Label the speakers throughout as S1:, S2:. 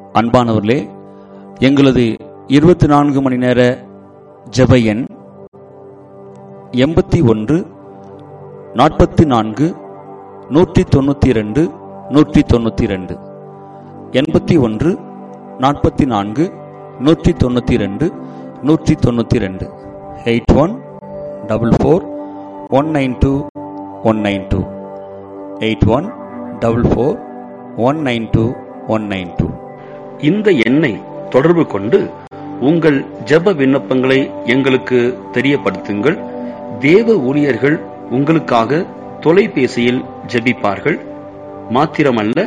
S1: அன்பானவர்களே எங்களது இருபத்தி நான்கு மணி நேர ஜெப எண் எண்பத்தி ஒன்று நாற்பத்தி நான்கு நூற்றி தொண்ணூற்றி ரெண்டு நூற்றி தொண்ணூற்றி ரெண்டு எண்பத்தி ஒன்று நாற்பத்தி நான்கு நூற்றி தொண்ணூற்றி ரெண்டு நூற்றி தொண்ணூற்றி ரெண்டு eight one double four one nine two one nine two eight one double four one nine two one nine two
S2: இந்த எண்ணை தொடர்பு கொண்டு உங்கள் ஜெப விண்ணப்பங்களை எங்களுக்கு தெரியப்படுத்துங்கள் தேவ ஊழியர்கள் உங்களுக்காக தொலைபேசியில் ஜெபிப்பார்கள் மாத்திரமல்ல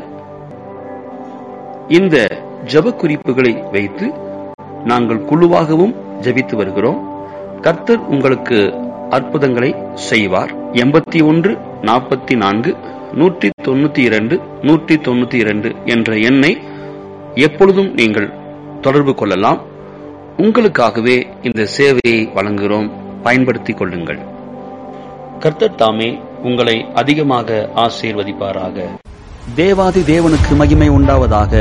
S2: இந்த ஜெப குறிப்புகளை வைத்து நாங்கள் குழுவாகவும் ஜெபித்து வருகிறோம் கர்த்தர் உங்களுக்கு அற்புதங்களை செய்வார் எண்பத்தி ஒன்று நாற்பத்தி நான்கு நூற்றி தொண்ணூத்தி இரண்டு நூற்றி தொண்ணூத்தி இரண்டு என்ற எண்ணை எப்பொழுதும் நீங்கள் தொடர்பு கொள்ளலாம் உங்களுக்காகவே இந்த சேவையை வழங்குகிறோம் பயன்படுத்திக் கொள்ளுங்கள் கர்த்தர் தாமே உங்களை அதிகமாக ஆசீர்வதிப்பாராக
S1: தேவாதி தேவனுக்கு மகிமை உண்டாவதாக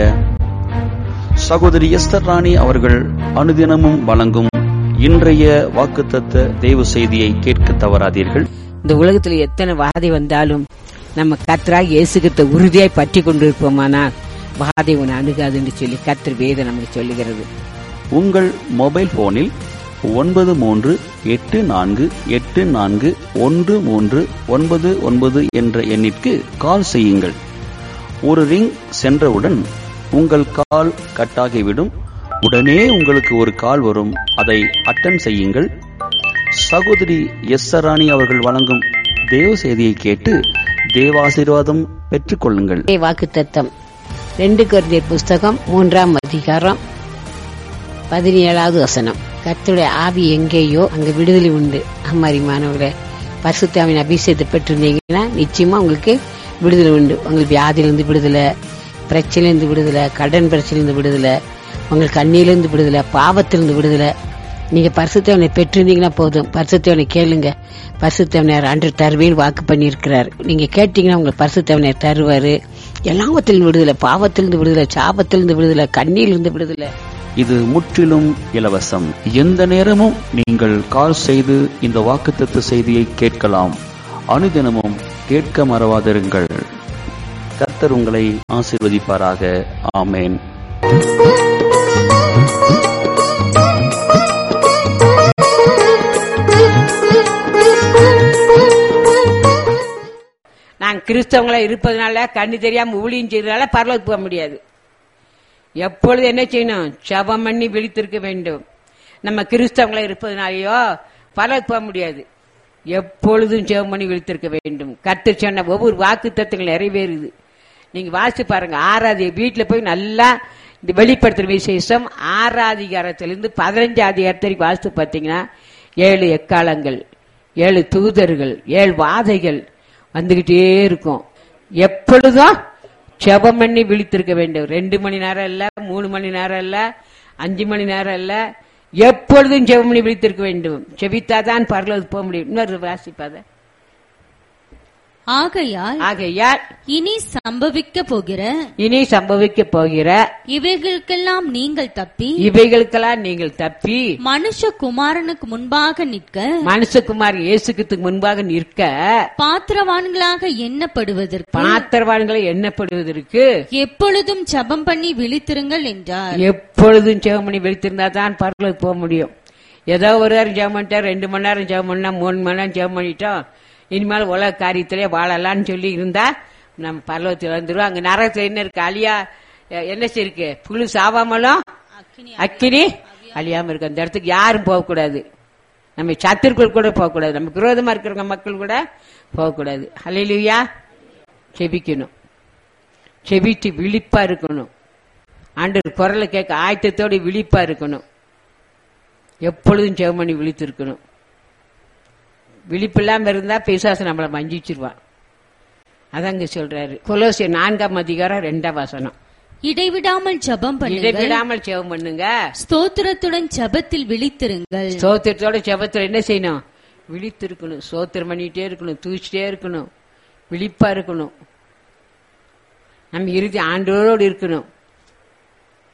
S1: சகோதரி எஸ்தர் ராணி அவர்கள் அனுதினமும் வழங்கும் இன்றைய வாக்குத்தத்த தேவ செய்தியை கேட்க தவறாதீர்கள்
S3: இந்த உலகத்துல எத்தனை வாதை வந்தாலும் நம்ம கத்தராக இயேசுகிட்ட உறுதியாய் பற்றி கொண்டிருப்போமானால் வாதை உன்னை அணுகாதுன்னு சொல்லி கத்தர் வேதம் நமக்கு சொல்லுகிறது
S1: உங்கள் மொபைல் போனில் ஒன்பது மூன்று எட்டு நான்கு எட்டு நான்கு ஒன்று மூன்று ஒன்பது ஒன்பது என்ற எண்ணிற்கு கால் செய்யுங்கள் ஒரு ரிங் சென்றவுடன் உங்கள் கால் கட்டாகிவிடும் உடனே உங்களுக்கு ஒரு கால் வரும் அதை அட்டன் செய்யுங்கள் சகோதரி எஸ் ராணி அவர்கள் வழங்கும் தேவ செய்தியை கேட்டு தேவாசீர்வாதம் பெற்றுக்கொள்ளுங்கள்
S3: வாக்கு தத்தம் ரெண்டு கொரிந்தியர் புஸ்தகம் மூன்றாம் அதிகாரம் பதினேழாவது வசனம் கர்த்தருடைய ஆவி எங்கேயோ அங்க விடுதலை உண்டு அம்மாரி மாணவர்களே பரிசுத்தாவின் அபிஷேகத்தை பெற்றிருந்தீங்கன்னா நிச்சயமா உங்களுக்கு விடுதலை உண்டு உங்களுக்கு வியாதியிலிருந்து விடுதலை பிரச்சனையிலிருந்து விடுதலை கடன் பிரச்சனையிலிருந்து விடுதலை உங்களுக்கு கண்ணியிலிருந்து விடுதலை பாவத்திலிருந்து விடுதலை நீங்க பரிசுத்தவனை பெற்றிருந்தீங்கன்னா போதும் பரிசுத்தவனை கேளுங்க பரிசுத்தவனர் அன்று தருவேன் வாக்கு பண்ணியிருக்கிறார் நீங்க கேட்டீங்கன்னா உங்களுக்கு பரிசுத்தவனர் தருவாரு எல்லாவத்திலிருந்து விடுதலை பாவத்திலிருந்து விடுதலை சாபத்திலிருந்து விடுதலை கண்ணியிலிருந்து விடுதலை
S1: இது முற்றிலும் இலவசம் எந்த நேரமும் நீங்கள் கால் செய்து இந்த வாக்குத்தத்த செய்தியை கேட்கலாம் அனுதினமும் கேட்க மறவாதிருங்கள் கர்த்தர் உங்களை ஆசீர்வதிப்பாராக ஆமேன்
S3: நாங்க கிறிஸ்தவங்களா இருப்பதனால கண்ணு தெரியாம ஊழியம் செய்யறதுனால பரலோக்கு போக முடியாது எப்பொழுது என்ன செய்யணும் ஜெபம் பண்ணி விழித்திருக்க வேண்டும் நம்ம கிறிஸ்தவங்களா இருப்பதனாலயோ பரலோக்கு போக முடியாது எப்பொழுதும் ஜெபம் பண்ணி விழித்திருக்க வேண்டும் கத்து சொன்ன ஒவ்வொரு வாக்கு தத்துவங்கள் நிறைவேறுது நீங்க வாசிச்சு பாருங்க ஆறாவது வீட்டுல போய் நல்லா இந்த வெளிப்படுத்துற விசேஷம் ஆறாதிகாரத்திலிருந்து பதினஞ்சு அதிகாரத்து வரைக்கும் வாசித்து பார்த்தீங்கன்னா ஏழு எக்காலங்கள் ஏழு தூதர்கள் ஏழு வாதைகள் வந்துகிட்டே இருக்கும் எப்பொழுதும் ஜெபம் பண்ணி விழித்திருக்க வேண்டும் ரெண்டு மணி நேரம் இல்ல மூணு மணி நேரம் இல்ல அஞ்சு மணி நேரம் இல்ல எப்பொழுதும் ஜெபம் பண்ணி விழித்திருக்க வேண்டும் ஜெபித்தாதான் பரலோகத்துக்கு போக முடியும் இன்னொரு வாசிப்பாத
S4: ஆகையால்
S3: ஆகையால்
S4: இனி சம்பவிக்க போகிற
S3: இனி சம்பவிக்க போகிற
S4: இவைகளுக்கெல்லாம் நீங்கள் தப்பி
S3: இவைகளுக்கெல்லாம் நீங்கள் தப்பி
S4: மனுஷகுமாரனுக்கு முன்பாக நிற்க
S3: மனுஷகுமார் இயேசுக்கு முன்பாக நிற்க
S4: பாத்திரவான்களாக எண்ணப்படுவதற்கு
S3: பாத்திரவான்களை எண்ணப்படுவதற்கு
S4: எப்பொழுதும் ஜெபம் பண்ணி விழித்திருங்கள் என்றார்
S3: எப்பொழுதும் ஜெபம் பண்ணி விழித்திருந்தா தான் பரலோகத்துக்கு போக முடியும் ஏதோ ஒரு நேரம் ஜெபம் பண்ணிட்டா ரெண்டு மணி நேரம் ஜெபம் பண்ணா மூணு மணி நேரம் ஜெபம் பண்ணிட்டோம் இனிமேல் உலக காரியத்திலே வாழலாம்னு சொல்லி இருந்தா நம்ம பரலோகத்தில் வந்துருவோம் அங்க நரகத்துல என்ன இருக்கு அழியா எ- என்ன இருக்கு புழு சாவாமலும் அக்கினி அழியாம இருக்கு அந்த இடத்துக்கு யாரும் போகக்கூடாது நம்ம சத்துருக்கள் கூட போகக்கூடாது நமக்கு விரோதமா இருக்கிறவங்க மக்கள் கூட போகக்கூடாது ஹalleluya செபிக்கணும் செபிட்டு விழிப்பா இருக்கணும் ஆண்டவர் குரலை கேட்க ஆயத்தத்தோட விழிப்பா இருக்கணும் எப்பொழுதும் ஜெபம் பண்ணி விழித்து இருக்கணும் விழிப்பில்லாம இருந்தா பிசாசு நம்மளை மஞ்சிச்சிருவான் அதாங்க சொல்றாரு கொலோசிய நான்காம் அதிகாரம் ரெண்டாம் வசனம்
S4: இடைவிடாமல் ஜெபம் பண்ணுங்கள்
S3: இடைவிடாமல் ஜெபம் பண்ணுங்க
S4: ஸ்தோத்திரத்துடன் ஜெபத்தில் விழித்திருங்கள்
S3: சோத்திரத்தோட ஜெபத்துல என்ன செய்யணும் விழித்திருக்கணும் சோத்திரம் பண்ணிட்டே இருக்கணும் தூச்சிட்டே இருக்கணும் விழிப்பா இருக்கணும் நம்ம இறுதி ஆண்டோரோடு இருக்கணும்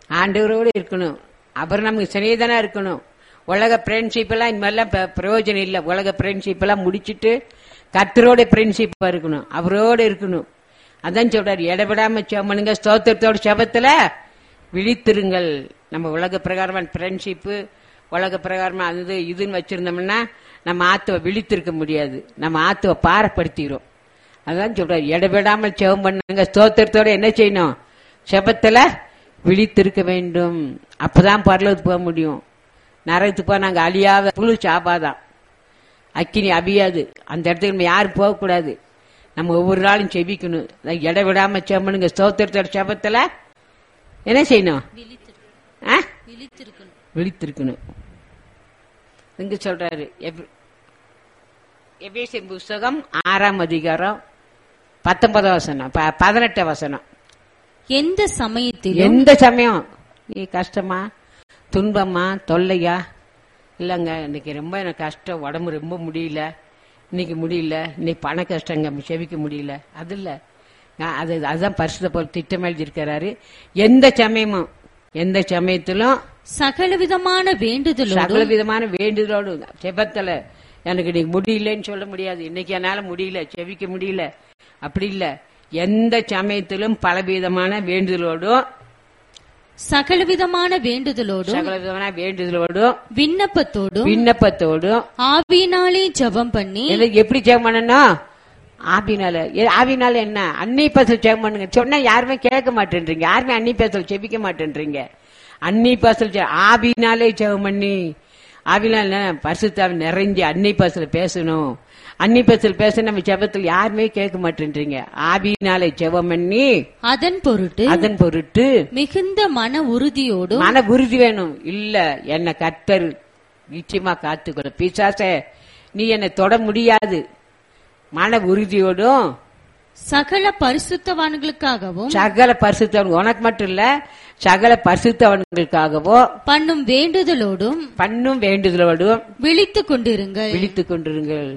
S3: ஆண்டவரோடு இருக்கணும் அவர் நமக்கு சிநேகிதனா இருக்கணும் உலக ஃப்ரெண்ட்ஷிப் எல்லாம் இந்த மாதிரிலாம் ப- பிரயோஜனம் இல்லை உலக ஃப்ரெண்ட்ஷிப் எல்லாம் முடிச்சிட்டு கத்தரோட ஃப்ரெண்ட்ஷிப்பா இருக்கணும் அவரோட இருக்கணும் அதான் சொல்றாரு இடவிடாம செம்மனுங்க ஸ்தோத்திரத்தோட செபத்துல விழித்திருங்கள் நம்ம உலக பிரகாரமான ஃப்ரெண்ட்ஷிப்பு உலக பிரகாரமா அது இதுன்னு வச்சிருந்தோம்னா நம்ம ஆத்துவ விழித்திருக்க முடியாது நம்ம ஆத்துவ பாரப்படுத்திக்கிறோம் அதான் சொல்றாரு இடவிடாமல் செவம் பண்ணுங்க ஸ்தோத்திரத்தோட என்ன செய்யணும் செபத்துல விழித்திருக்க வேண்டும் அப்பதான் பரலோகத்துக்கு போக முடியும் நரகத்துக்கு போக நாங்க அழியாத புழு சாப்பாதான் அக்கினி அபியாது அந்த இடத்துக்கு நம்ம யாரும் போகக்கூடாது நம்ம ஒவ்வொரு நாளும் செபிக்கணும் அதான் இடவிடாம செம்மனுங்க ஸ்தோத்திரத்தோட செபத்துல என்ன செய்யணும் ஆ? விழித்திருக்கணும் இங்க சொல்றாரு எப்- எபேசியர் புஸ்தகம் ஆறாம் அதிகாரம் பத்தொன்பதாம் வசனம் ப- பதினெட்டாம் வசனம்
S4: எந்த சமயத்திலும்
S3: எந்த சமயம் நீ கஷ்டமா துன்பமா தொல்லையா இல்லைங்க இன்னைக்கு ரொம்ப எனக்கு கஷ்டம் உடம்பு ரொம்ப முடியல இன்னைக்கு முடியல இன்னைக்கு பண கஷ்டங்க செவிக்க முடியல அது இல்ல நான் அது அதுதான் பரிசுத்த போல் திட்டம் எழுதியிருக்கிறாரு எந்த சமயமும் எந்த சமயத்திலும்
S4: சகலவிதமான வேண்டுதலோடும்
S3: சகல விதமான வேண்டுதலோடு செபத்துல எனக்கு இன்னைக்கு முடியலன்னு சொல்ல முடியாது இன்னைக்கு என்னால முடியல செவிக்க முடியல அப்படி இல்ல எந்த சமயத்திலும் பலவிதமான வேண்டுதலோடும்
S4: சகலவிதமான வேண்டுதலோடும்
S3: சகல விதமான வேண்டுதலோடும்
S4: விண்ணப்பத்தோடும்
S3: விண்ணப்பத்தோடும்
S4: ஆவியினாலே ஜெபம் பண்ணி
S3: எது- எப்படி ஜெபம் பண்ணணும் ஆவினால எ- ஆவினால என்ன அன்னி பசல் ஜெபம் பண்ணுங்க சொன்னா யாருமே கேட்க மாட்டேன்றீங்க யாருமே அன்னி பசல் செபிக்க மாட்டேன்றீங்க அன்னி பசல் ஜெ- ஆவினாலே ஜெபம் பண்ணி ஆவினால பரிசுத்தாவி நிறைஞ்சு அன்னி பசல் பேசணும் அன்னி பசல் பேச நம்ம ஜெபத்தில் யாருமே கேட்க மாட்டேன்றீங்க ஆவினாலே ஜெபம் பண்ணி
S4: அதன் பொருட்டு
S3: அதன் பொருட்டு
S4: மிகுந்த மன உறுதியோடும்
S3: மன உறுதி வேணும் இல்ல என்ன கர்த்தர் நிச்சயமா காத்துக்கொள்ள பிசாசே நீ என்னை தொட முடியாது மன உறுதியோடும்
S4: சகல பரிசுத்தவான்களுக்காகவும்
S3: சகல பரிசுத்தவன் உனக்கு மட்டும் இல்ல சகல பரிசுத்தவன்களுக்காகவோ
S4: பண்ணும் வேண்டுதலோடும்
S3: பண்ணும் வேண்டுதலோடும்
S4: விழித்துக் கொண்டிருங்கள்
S3: விழித்துக் கொண்டிருங்கள்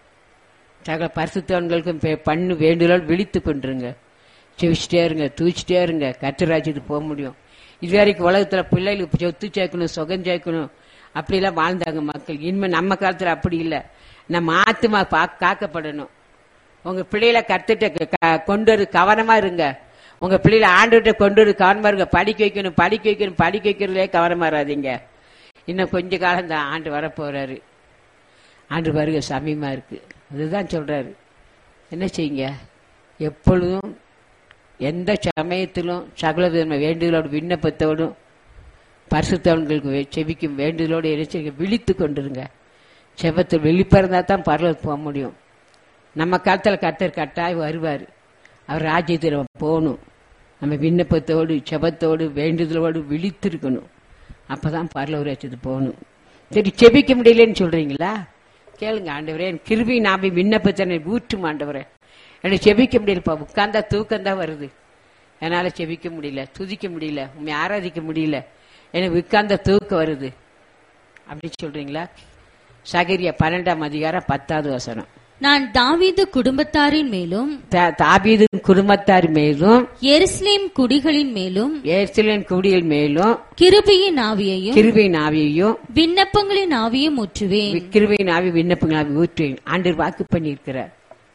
S3: சகல பரிசுத்தவன்களுக்கும் பே- பண்ணு வேண்டுதலோடு விழித்துக் கொண்டிருங்க செவிச்சிட்டே இருங்க தூச்சிட்டே இருங்க கத்திராஜ்யத்துக்கு போக முடியும் இது வரைக்கும் உலகத்துல பிள்ளைகளுக்கு சொத்து சேர்க்கணும் சுகம் சேர்க்கணும் அப்படிலாம் வாழ்ந்தாங்க மக்கள் இனிமே நம்ம காலத்துல அப்படி இல்ல நம்ம ஆத்துமா பா- காக்கப்படணும் உங்க பிள்ளைகளை கத்துட்டு கொண்டு வரு கவனமா இருங்க உங்க பிள்ளைகளை ஆண்டுகிட்ட கொண்டு வரு கவனமா இருங்க படிக்க வைக்கணும் படிக்க வைக்கணும் படிக்க வைக்கிறதுலே கவனமா இராதீங்க இன்னும் கொஞ்ச காலம் தான் ஆண்டு வரப்போறாரு ஆண்டு வருக சமயமா இருக்கு அதுதான் சொல்றாரு என்ன செய்யுங்க எப்பொழுதும் எந்த சமயத்திலும் சகல விதமான வேண்டுதலோடு விண்ணப்பத்தோடும் பரிசுத்தவன்களுக்கு வே- செபிக்கும் வேண்டுதலோடு இறைச்சி விழித்து கொண்டிருங்க செபத்தில் வெளிப்பிறந்தா தான் பரலோகத்துக்கு போக முடியும் நம்ம காலத்துல கர்த்தர் கட்டாய் வருவார் அவர் ராஜ்யத்தில் நம்ம போகணும் நம்ம விண்ணப்பத்தோடு செபத்தோடு வேண்டுதலோடு விழித்திருக்கணும் அப்பதான் பரலோக ராஜ்யத்துக்கு போகணும் சரி செபிக்க முடியலன்னு சொல்றீங்களா கேளுங்க ஆண்டவரே என் கிருபி நாபி விண்ணப்பத்தனை ஊற்றும் ஆண்டவரே எனக்கு செபிக்க முடியலப்பா உட்கார்ந்தா தூக்கம் தான் வருது என்னால செபிக்க முடியல துதிக்க முடியல உண்மை ஆராதிக்க முடியல எனக்கு உட்கார்ந்த தூக்கம் வருது அப்படி சொல்றீங்களா சகரியா பன்னெண்டாம் அதிகாரம் பத்தாவது வசனம்
S4: நான் தாவீது குடும்பத்தாரின் மேலும்
S3: தா- தாவீது குடும்பத்தார் மேலும்
S4: எருசலேம் குடிகளின் மேலும்
S3: ஏர்சிலின் குடிகள் மேலும்
S4: கிருபையின் ஆவியையும்
S3: கிருபையின் ஆவியையும்
S4: விண்ணப்பங்களின் ஆவியும் ஊற்றுவேன்
S3: கிருபையின் ஆவி விண்ணப்பங்கள் ஆவி ஊற்றுவேன் ஆண்டவர் வாக்கு பண்ணியிருக்கிறார்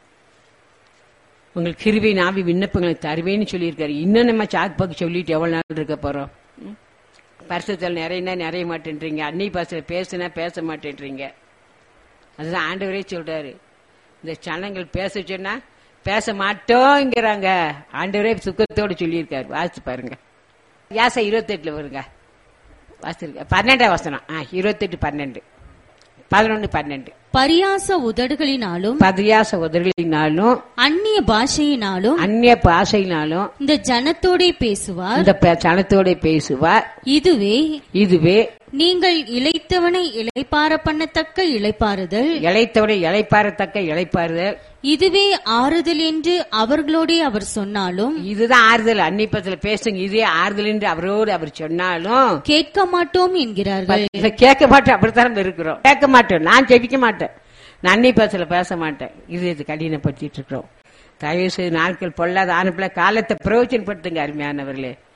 S3: உங்கள் கிருபையின் ஆவி விண்ணப்பங்களை தருவேன்னு சொல்லியிருக்காரு இன்னும் நம்ம சாக்கு பக்கு சொல்லிட்டு எவ்வளவு நாள் இருக்க போறோம் ம்? பரிசுத்தல் நிறையனா நிறைய மாட்டேன்றீங்க அன்னி பாசல பேசுனா பேச மாட்டேன்றீங்க அதுதான் ஆண்டவரே சொல்றாரு இந்த சனங்கள் பேச சொன்னா பேச மாட்டோங்கிறாங்க ஆண்டவரே சுக்கத்தோடு சொல்லியிருக்காரு வாசிச்சு பாருங்க யாசை இருபத்தெட்டுல வருங்க வாசிருக்க பன்னெண்டாம் வசனம் ஆ இருபத்தெட்டு பன்னெண்டு பதினொன்னு பன்னெண்டு
S4: பரியாச உதடுகளினாலும்
S3: பதியாச உதவினாலும்
S4: அந்நிய பாஷையினாலும்
S3: அந்நிய பாஷையினாலும்
S4: இந்த ஜனத்தோடே பேசுவார்
S3: இந்த ப- சனத்தோட பேசுவார்
S4: இதுவே
S3: இதுவே
S4: நீங்கள் இளைத்தவனை இளைப்பார பண்ணத்தக்க இளைப்பாறுதல்
S3: இளைத்தவனை இளைப்பாறத்தக்க இளைப்பாறுதல்
S4: இதுவே ஆறுதல் என்று அவர்களோடே அவர் சொன்னாலும்
S3: இதுதான் ஆறுதல் அன்னிப்பத்துல பேசுங்க இதே ஆறுதல் என்று அவரோடு அவர் சொன்னாலும்
S4: கேட்க மாட்டோம் என்கிறார்கள்
S3: இதை கேட்க மாட்டோம் அப்படித்தான் நம்ம இருக்கிறோம் கேட்க மாட்டோம் நான் ஜெபிக்க மாட்டேன் நான் அன்னி பஸ்ல பேச மாட்டேன் இது இது கடினப்படுத்திட்டு இருக்கிறோம் தயவு செய்து நாட்கள் பொல்லாத ஆணுப்பிள்ள காலத்தை பிரயோஜனப்படுத்துங்க அருமையானவர்களே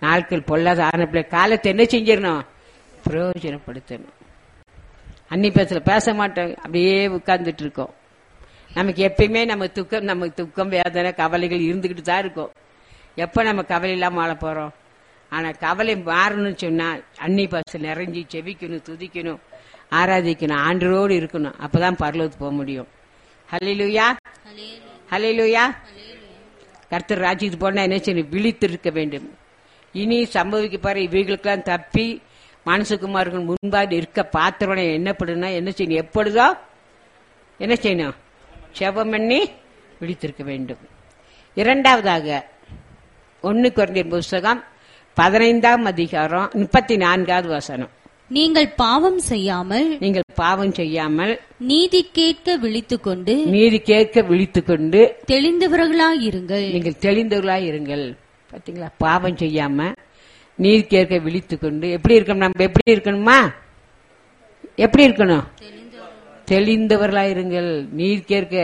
S3: நாட்கள் பொல்லாத ஆரம்பில காலத்தை என்ன செஞ்சிடணும் பிரயோஜனப்படுத்தணும் அன்னி பேசல பேச மாட்டோம் அப்படியே உட்கார்ந்துட்டு இருக்கோம் நமக்கு எப்பயுமே நம்ம துக்கம் நமக்கு துக்கம் வேதனை கவலைகள் இருந்துகிட்டு தான் இருக்கும் எப்ப நம்ம கவலை இல்லாம வாழ போறோம் ஆனா கவலை மாறணும்னு சொன்னா அன்னி பாச நிறைஞ்சி செபிக்கணும் துதிக்கணும் ஆராதிக்கணும் ஆண்டரோடு இருக்கணும் அப்பதான் பரலோகத்துக்கு போக முடியும் ஹலிலுயா ஹலிலுயா கர்த்தர் ராஜ்யத்துக்கு போனா என்ன செய்யணும் விழித்திருக்க வேண்டும் இனி சம்பவிக்க பாரு இவைகளுக்கெல்லாம் தப்பி மனசுக்குமார்கள் முன்பாக இருக்க பாத்திரனை என்னப்படுனா என்ன செய்யணும் எப்பொழுதோ என்ன செய்யணும் செபம் பண்ணி விழித்திருக்க வேண்டும் இரண்டாவதாக ஒன்னு குறைந்த புஸ்தகம் பதினைந்தாம் அதிகாரம் முப்பத்தி நான்காவது வசனம்
S4: நீங்கள் பாவம் செய்யாமல்
S3: நீங்கள் பாவம் செய்யாமல்
S4: நீதி கேட்க விழித்துக்கொண்டு
S3: நீதி கேட்க விழித்துக் கொண்டு
S4: தெளிந்தவர்களாயிருங்கள்
S3: நீங்கள் தெளிந்தவர்களாய் இருங்கள் பாத்தீங்களா பாவம் செய்யாம நீதி கேட்க விழித்துக் கொண்டு எப்படி இருக்கணும் நம்ம எப்படி இருக்கணுமா எப்படி இருக்கணும் தெளிந்தவர்களாய் இருங்கள் நீதி கேட்க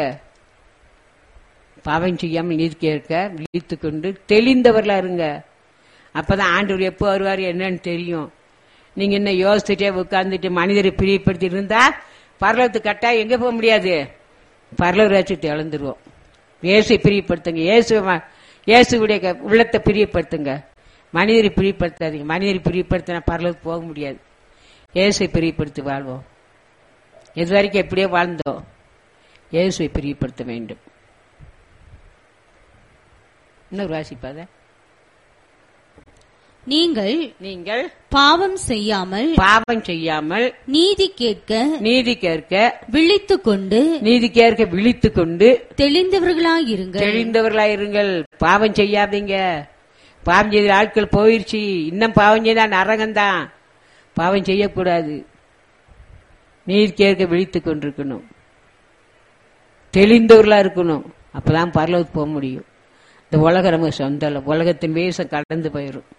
S3: பாவம் செய்யாமல் நீதி கேட்க விழித்துக் கொண்டு தெளிந்தவர்களா இருங்க அப்பதான் ஆண்டவர் எப்போ வருவார் என்னன்னு தெரியும் நீங்க என்ன யோசிச்சுட்டே உட்கார்ந்துட்டு மனிதரை பிரியப்படுத்தி இருந்தா பரலோகத்து கட்டா எங்க போக முடியாது பரலோக ராஜ்யத்தை இழந்துருவோம் இயேசை பிரியப்படுத்துங்க இயேசு இயேசுடைய க- உள்ளத்தை பிரியப்படுத்துங்க மனிதரை பிரியப்படுத்தாதீங்க மனிதரை பிரியப்படுத்தினா பரலோகத்துக்கு போக முடியாது இயேசை பிரியப்படுத்தி வாழ்வோம் இது வரைக்கும் எப்படியோ வாழ்ந்தோம் இயேசுவை பிரியப்படுத்த வேண்டும் இன்னொரு வாசிப்பாத
S4: நீங்கள்
S3: நீங்கள்
S4: பாவம் செய்யாமல்
S3: பாவம் செய்யாமல்
S4: நீதி கேட்க
S3: நீதி கேட்க
S4: விழித்துக்கொண்டு
S3: நீதி கேட்க விழித்துக் கொண்டு
S4: தெளிந்தவர்களாயிருங்கள்
S3: தெளிந்தவர்களாயிருங்கள் பாவம் செய்யாதீங்க பாவம் செய்த ஆட்கள் போயிருச்சு இன்னும் பாவம் செய்தா நரகம்தான் பாவம் செய்யக்கூடாது நீர் கேட்க விழித்துக் கொண்டிருக்கணும் தெளிந்தவர்களா இருக்கணும் அப்பதான் பரலோகத்துக்கு போக முடியும் இந்த உலகம் நமக்கு சொந்தம் இல்ல. உலகத்தின் வேஷம் கடந்து போயிடும்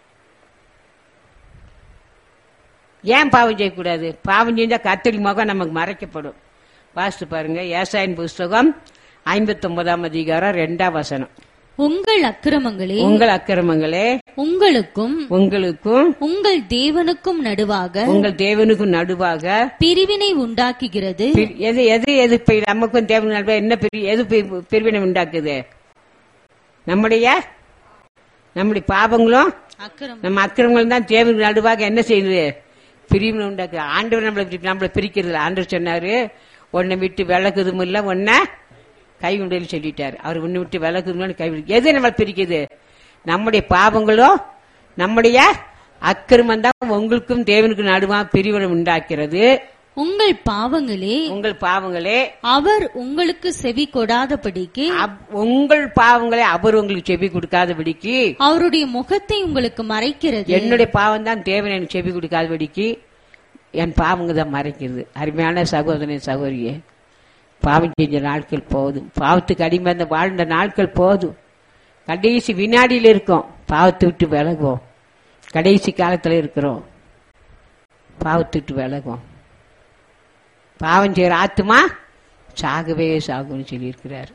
S3: ஏன் பாவம் செய்யக்கூடாது பாவம் செஞ்சா கத்தரி முகம் நமக்கு மறைக்கப்படும் வாசித்து பாருங்க ஏசாயின் புஸ்தகம் ஐம்பத்தி ஒன்பதாம் அதிகாரம் ரெண்டாம் வசனம்
S4: உங்கள் அக்கிரமங்களே
S3: உங்கள் அக்கிரமங்களே
S4: உங்களுக்கும்
S3: உங்களுக்கும்
S4: உங்கள் தேவனுக்கும் நடுவாக
S3: உங்கள் தேவனுக்கும் நடுவாக
S4: பிரிவினை உண்டாக்குகிறது
S3: பிரி- எது எது எது பி- நமக்கும் தேவனுக்கும் நடுவாக என்ன பிரி எது பி- பிரிவினை உண்டாக்குது நம்முடைய நம்முடைய பாவங்களும்
S4: அக்கிரமம்
S3: நம்ம அக்கிரமங்கள் தான் தேவனுக்கு நடுவாக என்ன செய்யுது பிரிவினை உண்டாக்குது ஆண்டவர் நம்மளை பிரி- நம்மளை பிரிக்கிறது இல்ல. ஆண்டவர் சொன்னாரு உன்னை விட்டு விளக்குதும் இல்ல உன்னை கை உண்டல் சொல்லிட்டாரு அவர் உன்னை விட்டு விளக்குதும் கை விடு- எது நம்மளை பிரிக்குது நம்முடைய பாவங்களும் நம்முடைய அக்கிரமம் தான் உங்களுக்கும் தேவனுக்கும் நடுவா பிரிவினை உண்டாக்கிறது
S4: உங்கள் பாவங்களே
S3: உங்கள் பாவங்களே
S4: அவர் உங்களுக்கு செவி கொடாதபடிக்கு
S3: அப்- உங்கள் பாவங்களே அவர் உங்களுக்கு செவி கொடுக்காதபடிக்கு
S4: அவருடைய முகத்தை உங்களுக்கு மறைக்கிறது
S3: என்னுடைய பாவம் தான் தேவன் எனக்கு செவி கொடுக்காதபடிக்கு என் பாவங்க தான் மறைக்கிறது அருமையான சகோதரனே சகோதரியே பாவம் செஞ்ச நாட்கள் போதும் பாவத்துக்கு அடிமை அந்த வாழ்ந்த நாட்கள் போதும் கடைசி வினாடியில் இருக்கோம் பாவத்தை விட்டு விலகுவோம் கடைசி காலத்துல இருக்கிறோம் பாவத்தை விட்டு விலகுவோம் பாவம் செய்யற ஆத்துமா சாகவே சாகும்னு சொல்லியிருக்கிறார்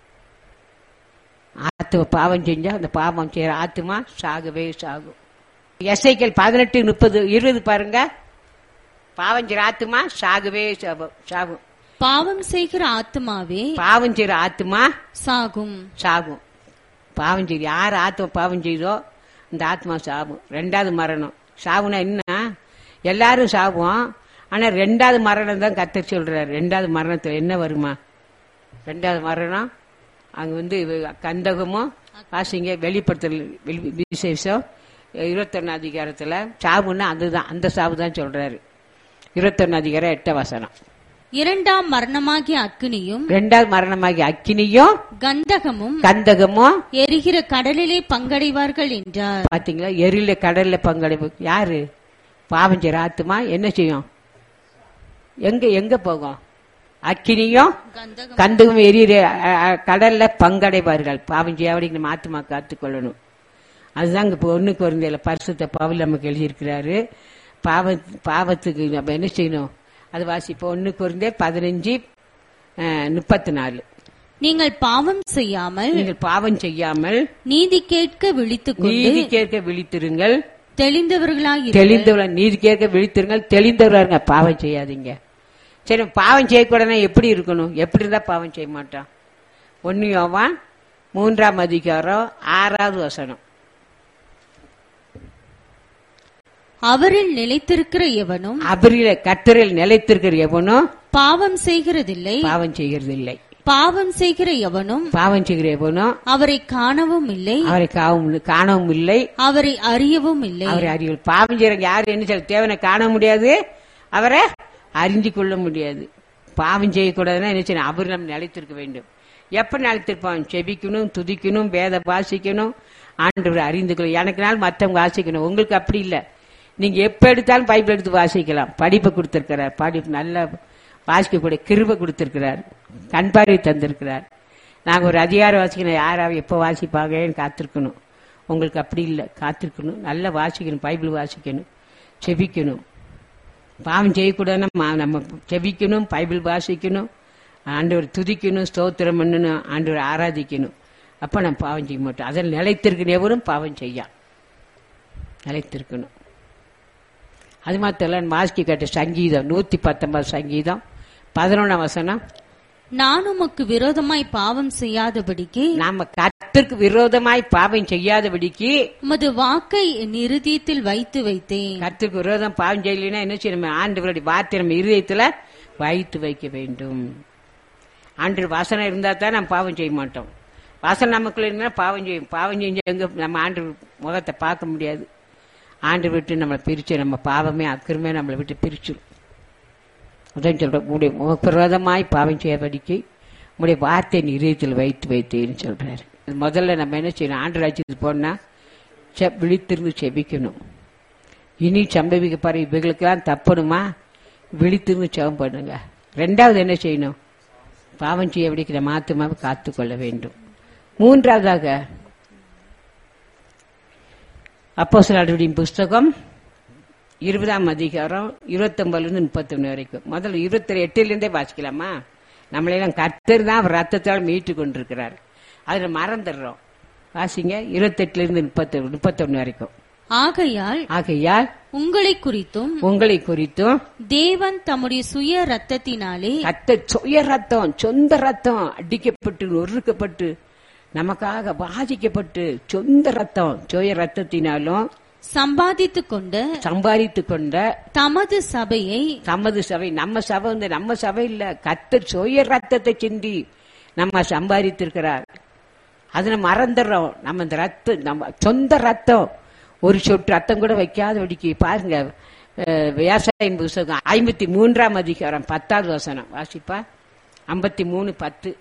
S3: ஆத்தும பாவம் செஞ்சா அந்த பாவம் செய்யற ஆத்துமா சாகவே சாகும் எஸ்ஐக்கள் பதினெட்டு முப்பது இருபது பாருங்க பாவம் செய்யற ஆத்துமா சாகவே சாகும் சாகும்
S4: பாவம் செய்கிற ஆத்மாவே
S3: பாவம் செய்யற ஆத்துமா
S4: சாகும்
S3: சாகும் பாவம் செய்து யார் ஆத்மா பாவம் செய்தோ அந்த ஆத்மா சாகும் ரெண்டாவது மரணம் சாவுனா என்ன எல்லாரும் சாவோம் ஆனா ரெண்டாவது மரணம் தான் கத்தர் சொல்றாரு ரெண்டாவது மரணத்துல என்ன வருமா ரெண்டாவது மரணம் அங்க வந்து இவ- கந்தகமும் வாசிங்க வெளிப்படுத்தல் வெளி- விசேஷம் இருபத்தொன்னு அதிகாரத்துல சாவுன்னா அதுதான் அந்த சாவு தான் சொல்றாரு இருபத்தொன்னு அதிகாரம் எட்ட வசனம்
S4: இரண்டாம் மரணமாகிய அக்கினியும்
S3: ரெண்டாவது மரணமாகி அக்கினியும்
S4: கந்தகமும்
S3: கந்தகமும்
S4: எரிகிற கடலிலே பங்கடைவார்கள் என்றார்
S3: பாத்தீங்களா எரியில கடல்ல பங்களிப்பு யாரு பாவம் செய்யற ஆத்துமா என்ன செய்யும் எங்க எங்க போகும் அக்கினியும்
S4: கந்தகம்
S3: கந்தகம் எரியிற அ, அ, கடல்ல பங்கடைவார்கள் பாவம் செய்யாவடி நம்ம ஆத்துமா காத்துக்கொள்ளணும் அதுதான் இங்க ஒண்ணுக்கு வருந்தில பரிசுத்த பவுல் நமக்கு எழுதியிருக்கிறாரு பாவ பாவத்துக்கு நம்ம என்ன செய்யணும் அது வாசிப்போம் ஒண்ணுக்கு வருந்தே பதினஞ்சு முப்பத்தி நாலு
S4: நீங்கள் பாவம் செய்யாமல்
S3: நீங்கள் பாவம் செய்யாமல்
S4: நீதி கேட்க விழித்துக் கொண்டு
S3: நீதி கேட்க விழித்திருங்கள்
S4: தெளிந்தவர்களாய்
S3: தெளிந்தவர்கள் நீதி கேட்க விழித்திருங்கள் தெளிந்தவர்களாக பாவம் செய்யாதீங்க சரி பாவம் செய்யக்கூடாதுன்னா எப்படி இருக்கணும் எப்படி இருந்தா பாவம் செய்ய மாட்டான் ஒன்னு யோவான் மூன்றாம் அதிகாரம் ஆறாவது வசனம்
S4: அவரில் நிலைத்திருக்கிற எவனும்
S3: அவரில கத்தரில் நிலைத்திருக்கிற எவனும்
S4: பாவம் செய்கிறதில்லை
S3: பாவம் செய்கிறது இல்லை
S4: பாவம் செய்கிற எவனும்
S3: பாவம் செய்கிற எவனும்
S4: அவரை காணவும் இல்லை
S3: அவரை காவும் காணவும் இல்லை
S4: அவரை அறியவும் இல்லை
S3: அவரை அறிவில் பாவம் செய்யறவங்க யாரு என்ன சொல்ல தேவனை காண முடியாது அவரை அறிஞ்சு கொள்ள முடியாது பாவம் செய்யக்கூடாதுன்னா என்ன செய்யணும் அவர் நம்ம நிலைத்திருக்க வேண்டும் எப்ப நிலைத்திருப்பான் செபிக்கணும் துதிக்கணும் வேத வாசிக்கணும் ஆண்டவர் அறிந்து கொள்ள எனக்கு நாள் மற்றவங்க வாசிக்கணும் உங்களுக்கு அப்படி இல்லை நீங்க எப்ப எடுத்தாலும் பைபிள் எடுத்து வாசிக்கலாம் படிப்பை கொடுத்திருக்கிறார் படிப்பு நல்ல வாசிக்கக்கூடிய கிருபை கொடுத்திருக்கிறார் கண் பார்வை தந்திருக்கிறார் நாங்க ஒரு அதிகாரம் வாசிக்கணும் யாராவது எப்போ வாசிப்பாங்கன்னு காத்திருக்கணும் உங்களுக்கு அப்படி இல்லை காத்திருக்கணும் நல்லா வாசிக்கணும் பைபிள் வாசிக்கணும் செபிக்கணும் பாவம் செய்யக்கூடாதுன்னா மா- நம்ம செபிக்கணும் பைபிள் வாசிக்கணும் ஆண்டவர் துதிக்கணும் ஸ்தோத்திரம் பண்ணணும் ஆண்டவர் ஆராதிக்கணும் அப்ப நம்ம பாவம் செய்ய மாட்டோம் அதில் நிலைத்திருக்கிற எவரும் பாவம் செய்யா நிலைத்திருக்கணும் அது மாத்திரம் வாசிக்க கேட்ட சங்கீதம் நூத்தி பத்தொன்பது சங்கீதம் பதினொன்றாம் வசனம்
S4: நான் உமக்கு விரோதமாய் பாவம் செய்யாதபடிக்கு
S3: நாம கத்திற்கு விரோதமாய் பாவம் செய்யாதபடிக்கு
S4: உமது வாக்கை என் இருதயத்தில் வைத்து வைத்தேன்
S3: கத்திற்கு விரோதம் பாவம் செய்யலைன்னா என்ன செய்யணும் ஆண்டவருடைய வார்த்தை நம்ம இருதயத்துல வைத்து வைக்க வேண்டும் ஆண்டு வாசனை இருந்தா தான் நம்ம பாவம் செய்ய மாட்டோம் வாசனை நமக்குள்ள இருந்தா பாவம் செய்யும் பாவம் செஞ்சு எங்க நம்ம ஆண்டு முகத்தை பார்க்க முடியாது ஆண்டு விட்டு நம்மளை பிரிச்சு நம்ம பாவமே அக்கிரமே நம்மளை விட்டு பிரிச்சிடும் அதான் சொல்றேன் உடைய விரோதமாய் பாவம் செய்யபடிக்கு உடைய வார்த்தை நிறுவத்தில் வைத்து வைத்தேன்னு சொல்றாரு இது முதல்ல நம்ம என்ன செய்யணும் ஆண்டு ராஜ்யத்துக்கு போனா செ- விழித்திருந்து செபிக்கணும் இனி சம்பவிக்க பாரு இவைகளுக்கெல்லாம் தப்பணுமா விழித்திருந்து செபம் பண்ணுங்க ரெண்டாவது என்ன செய்யணும் பாவம் செய்ய விடிக்கிற மாத்துமாவை காத்துக்கொள்ள வேண்டும் மூன்றாவதாக அப்போ சில புஸ்தகம் இருபதாம் அதிகாரம் இருபத்தொன்பதுல இருந்து முப்பத்தொன்னு வரைக்கும் முதல்ல இருபத்தி எட்டுல இருந்தே வாசிக்கலாமா நம்மளையெல்லாம் கர்த்தர் தான் அவர் ரத்தத்தால் மீட்டு கொண்டிருக்கிறார் அதுல மறந்துடுறோம் வாசிங்க இருபத்தெட்டுல இருந்து முப்பத்தி முப்பத்தொன்னு வரைக்கும்
S4: ஆகையால்
S3: ஆகையால்
S4: உங்களை குறித்தும்
S3: உங்களை குறித்தும்
S4: தேவன் தம்முடைய சுய ரத்தத்தினாலே
S3: ரத்த சுய ரத்தம் சொந்த ரத்தம் அடிக்கப்பட்டு நொறுக்கப்பட்டு நமக்காக பாதிக்கப்பட்டு சொந்த ரத்தம் சுய ரத்தத்தினாலும்
S4: சம்பாதித்துக் கொண்ட
S3: சம்பாதித்து கொண்ட
S4: தமது சபையை
S3: தமது சபை நம்ம சபை வந்து நம்ம சபை இல்ல கத்தர் சுய ரத்தத்தை சிந்தி நம்ம சம்பாதித்திருக்கிறார் அதை நம்ம மறந்துடுறோம் நம்ம இந்த ரத்தம் நம்ம சொந்த ரத்தம் ஒரு சொட்டு ரத்தம் கூட வைக்காத வடிக்கு பாருங்க அஹ், விவசாயம் புஸ்தகம் ஐம்பத்தி மூன்றாம் அதிகாரம் பத்தாவது வசனம் வாசிப்பா ஐம்பத்தி மூணு பத்து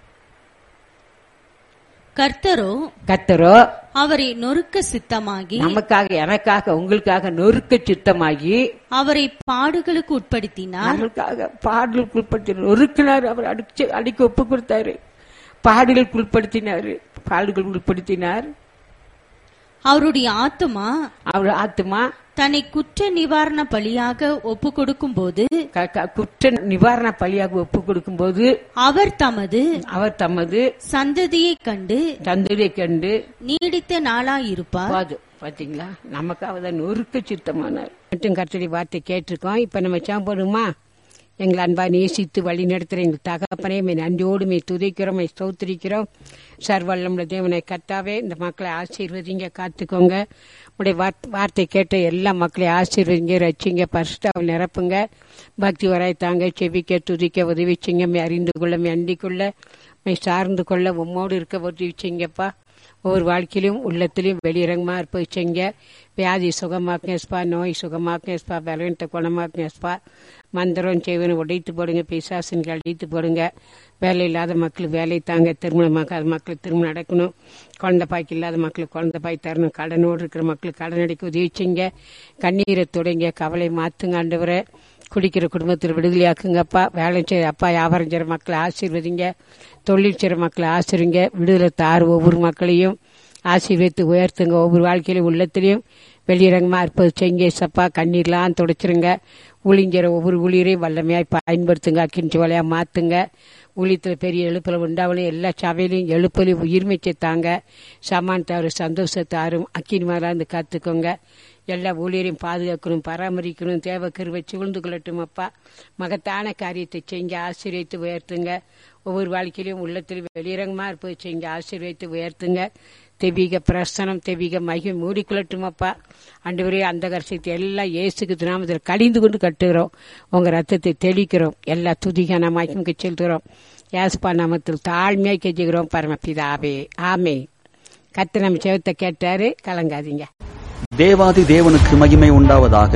S4: கர்த்தரோ
S3: கத்தரோ
S4: அவரை நொறுக்க சித்தமாகி
S3: நமக்காக எனக்காக உங்களுக்காக நொறுக்க சித்தமாகி
S4: அவரை பாடுகளுக்கு உட்படுத்தினார்
S3: நம்மளுக்காக பாடலுக்கு உட்படுத்தி நொறுக்கினார் அவர் அடிச்சு அடிக்க ஒப்பு கொடுத்தாரு பாடலுக்கு உட்படுத்தினாரு பாடலுக்கு உட்படுத்தினார்
S4: அவருடைய ஆத்துமா
S3: அவர் ஆத்துமா
S4: தன்னை குற்ற நிவாரண பலியாக ஒப்பு கொடுக்கும்போது
S3: க- க- குற்ற நிவாரண பலியாக ஒப்பு கொடுக்கும்போது
S4: அவர் தமது
S3: அவர் தமது
S4: சந்ததியை கண்டு
S3: தந்தையை கண்டு
S4: நீடித்த நாளாயிருப்பார்
S3: போதும் பாத்தீங்களா நமக்காக தான் நொறுக்க சித்தமானார் மட்டும் கர்த்தடி வார்த்தை கேட்டிருக்கோம் இப்ப நம்ம சாப்பிடுமா எங்களை அன்பா நேசித்து வழி நடத்துகிற எங்கள் தகப்பனே மே நன்றியோடு மே துதிக்கிறோம் மே ஸ்தோத்திரிக்கிறோம் சர்வல்லமுள்ள தேவனை கத்தாவே இந்த மக்களை ஆசீர்வதிங்க காத்துக்கோங்க உடைய வார்த்- வார்த்தை கேட்ட எல்லா மக்களையும் ஆசீர்வதிங்க ரச்சிங்க பரிசுத்தாவில் நிரப்புங்க பக்தி வராய் தாங்க செவிக்க துதிக்க உதவிச்சிங்க மே அறிந்து கொள்ள மே அண்டிக்கொள்ள மே சார்ந்து கொள்ள உம்மோடு இருக்க உதவிச்சிங்கப்பா ஒவ்வொரு வாழ்க்கையிலும் உள்ளத்திலையும் வெளியிறங்கமா இருப்பீங்க வியாதி சுகமாக்குங்கப்பா நோய் சுகமாக்குங்கப்பா பலவீனத்தை குணமாக்குங்கப்பா மந்திரம் செய்வனை உடைத்து போடுங்க பிசாசன்கள் அழித்து போடுங்க வேலை இல்லாத மக்களுக்கு வேலை தாங்க திருமணமாக்காத மக்களுக்கு திருமணம் நடக்கணும் குழந்தை பாய்க்கு இல்லாத மக்களுக்கு குழந்தை பாய் தரணும் கடனோடு இருக்கிற மக்களுக்கு கடன் அடைக்க உதவி செய்யுங்க கண்ணீரை தொடங்க கவலை மாத்துங்க ஆண்டவரை குடிக்கிற குடும்பத்தில் விடுதலையாக்குங்கப்பா வேலை செய்ய அப்பா வியாபாரம் செய்கிற மக்களை ஆசீர்வதிங்க தொழில் செய்கிற மக்களை ஆசிரிங்க விடுதலை தார் ஒவ்வொரு மக்களையும் ஆசீர்வதித்து உயர்த்துங்க ஒவ்வொரு வாழ்க்கையிலும் உள்ளத்திலையும் வெளியிறங்கமா இருப்பது செய்ங்க சப்பா கண்ணீர்லாம் துடைச்சிருங்க ஊழிங்கிற ஒவ்வொரு ஊழியரையும் வல்லமையாய் பயன்படுத்துங்க அக்கின் வலையா மாத்துங்க ஊழியத்தில் பெரிய எழுப்பல உண்டாவணும் எல்லா சபையிலையும் எழுப்பலையும் உயிர்மைச்சை தாங்க சமானத்தாரும் சந்தோஷத்தாரும் அக்கினிமாரா இருந்து காத்துக்கோங்க எல்லா ஊழியரையும் பாதுகாக்கணும் பராமரிக்கணும் தேவ கருவை சூழ்ந்து கொள்ளட்டும் அப்பா மகத்தான காரியத்தை செய்ங்க ஆசீர்வதித்து உயர்த்துங்க ஒவ்வொரு வாழ்க்கையிலும் உள்ளத்தில் வெளிரங்கமாக இருப்பது செய்ங்க ஆசீர்வதித்து உயர்த்துங்க தெய்வீக பிரசனம் தெய்வீக மகிமை மூடிக்கொள்ளட்டும் அப்பா அன்றுவரே அந்த கர்ஷத்தை எல்லாம் இயேசுக்கு நாமத்தில் கடிந்து கொண்டு கட்டுகிறோம் உங்க ரத்தத்தை தெளிக்கிறோம் எல்லா துதிகான மகிமுக்கு செலுத்துகிறோம் யாஸ்பா நாமத்தில் தாழ்மையாக கெஞ்சுகிறோம் பரமபிதாவே ஆமே கத்து நம்ம செவத்தை கேட்டாரு கலங்காதீங்க
S1: தேவாதி தேவனுக்கு மகிமை உண்டாவதாக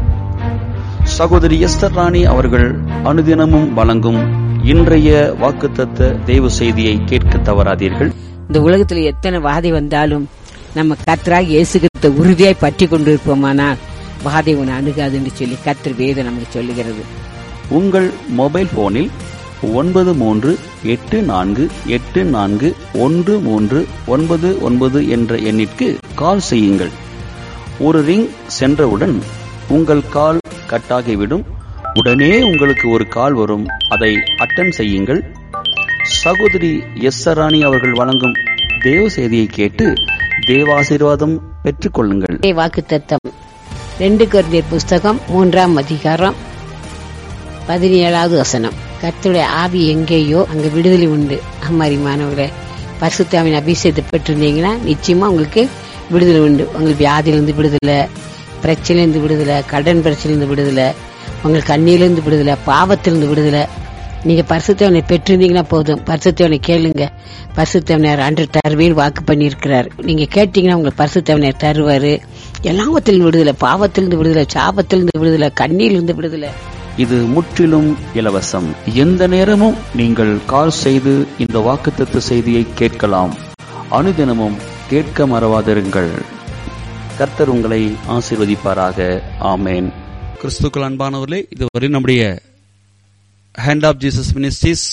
S1: சகோதரி எஸ்தர் ராணி அவர்கள் அனுதினமும் வழங்கும் இன்றைய வாக்குத்தத்த தேவ செய்தியை கேட்க தவறாதீர்கள்
S3: இந்த உலகத்துல எத்தனை வாதை வந்தாலும் நம்ம கத்தராக இயேசுகிட்ட உறுதியாய் பற்றி கொண்டு இருப்போமானால் வாதை உன்னை அணுகாதுன்னு சொல்லி கத்தர் வேதம் நமக்கு சொல்லுகிறது
S1: உங்கள் மொபைல் போனில் ஒன்பது மூன்று எட்டு நான்கு எட்டு நான்கு ஒன்று மூன்று ஒன்பது ஒன்பது என்ற எண்ணிற்கு கால் செய்யுங்கள் ஒரு ரிங் சென்றவுடன் உங்கள் கால் கட்டாகிவிடும் உடனே உங்களுக்கு ஒரு கால் வரும் அதை அட்டன் செய்யுங்கள் சகோதரி எஸ் ராணி அவர்கள் வழங்கும் தேவ செய்தியை கேட்டு தேவாசீர்வாதம் பெற்றுக்கொள்ளுங்கள்
S3: வாக்கு தத்தம் ரெண்டு குருந்தியர் புஸ்தகம் மூன்றாம் அதிகாரம் பதினேழாவது வசனம் கர்த்தருடைய ஆவி எங்கேயோ அங்க விடுதலை உண்டு அம்மாரி மாணவர்களே பரிசுத்தாவின் அபிஷேகத்தை பெற்றிருந்தீங்கன்னா நிச்சயமா உங்களுக்கு விடுதலை உண்டு உங்களுக்கு வியாதியிலிருந்து விடுதலை பிரச்சனையிலிருந்து விடுதலை கடன் பிரச்சனையிலிருந்து விடுதலை உங்களுக்கு கண்ணியிலிருந்து விடுதலை பாவத்திலிருந்து விடுதலை நீங்க பரிசுத்தவனை பெற்றிருந்தீங்கன்னா போதும் பரிசுத்தவனை கேளுங்க பரிசுத்தவனர் அன்று தருவேன் வாக்கு பண்ணியிருக்கிறார் நீங்க கேட்டீங்கன்னா உங்களுக்கு பரிசுத்தவனர் தருவாரு எல்லாவத்திலிருந்து விடுதலை பாவத்திலிருந்து விடுதலை சாபத்திலிருந்து விடுதலை கண்ணியிலிருந்து விடுதலை
S1: இது முற்றிலும் இலவசம் எந்த நேரமும் நீங்கள் கால் செய்து இந்த வாக்குத்தத்த செய்தியை கேட்கலாம் அனுதினமும் கேட்க மறவாதிருங்கள் கர்த்தர் உங்களை ஆசீர்வதிப்பாராக ஆமேன்
S2: கிறிஸ்துக்கள் அன்பானவர்களே இதுவரை நம்முடைய hand of Jesus ministries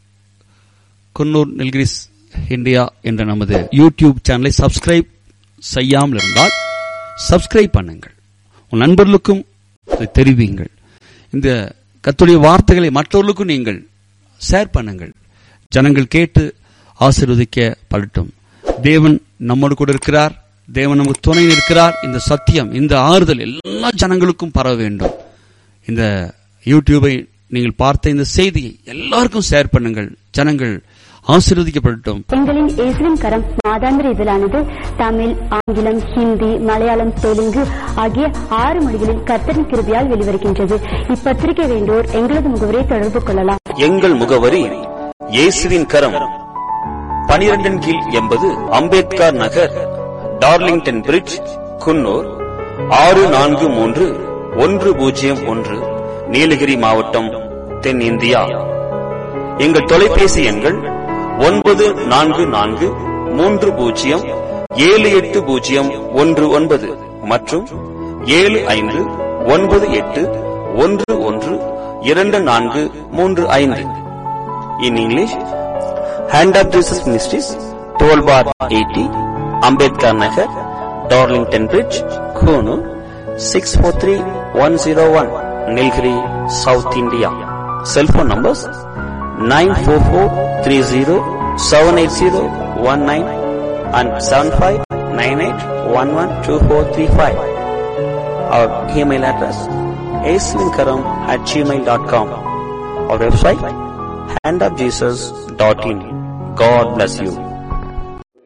S2: Coonoor Nilgiris India என்ற நமது யூடியூப் சேனலை சப்ஸ்கிரைப் செய்யாமல் இருந்தால் சப்ஸ்கிரைப் பண்ணுங்கள் உன் நண்பர்களுக்கும் இதை தெரிவிங்கள் இந்த கத்துடைய வார்த்தைகளை மற்றவர்களுக்கும் நீங்கள் ஷேர் பண்ணுங்கள் ஜனங்கள் கேட்டு ஆசீர்வதிக்க படட்டும் தேவன் நம்மோடு கூட இருக்கிறார் தேவன் நமக்கு துணை இருக்கிறார் இந்த சத்தியம் இந்த ஆறுதல் எல்லா ஜனங்களுக்கும் பரவ வேண்டும் இந்த யூடியூபை நீங்கள் பார்த்த இந்த செய்தியை எல்லாருக்கும் ஷேர் பண்ணுங்கள் ஜனங்கள் ஆசீர்வதிக்கப்படட்டும்
S5: எங்களின் இஸ்லிம் கரம் மாதாந்திர இதழானது தமிழ் ஆங்கிலம் ஹிந்தி மலையாளம் தெலுங்கு ஆகிய ஆறு மொழிகளில் கர்த்தரின் கிருபியால் வெளிவருகின்றது இப்பத்திரிகை வேண்டோர் எங்களது முகவரை தொடர்பு கொள்ளலாம்
S1: எங்கள் முகவரி இயேசுவின் கரம் பனிரெண்டின் கீழ் எண்பது அம்பேத்கர் நகர் டார்லிங்டன் பிரிட்ஜ் குன்னூர் ஆறு நான்கு மூன்று ஒன்று பூஜ்ஜியம் ஒன்று நீலகிரி மாவட்டம் தென்னிந்தியா எங்கள் தொலைபேசி எண்கள் ஒன்பது நான்கு நான்கு மூன்று பூஜ்ஜியம் ஏழு எட்டு பூஜ்ஜியம் ஒன்று ஒன்பது மற்றும் ஏழு ஐந்து ஒன்பது எட்டு ஒன்று ஒன்று இரண்டு நான்கு மூன்று ஐந்து in English hand of Jesus ministries twelve bar eighty Ambedkar Nagar Darlington bridge Coonoor six four three one zero one Nilgiri south India cellphone numbers nine four four three zero seven eight zero one nine and seven five nine eight one one two four three five our email address ஏஸ்லிங்கரம் at Gmail dot com our website handofjesus.in. God bless you.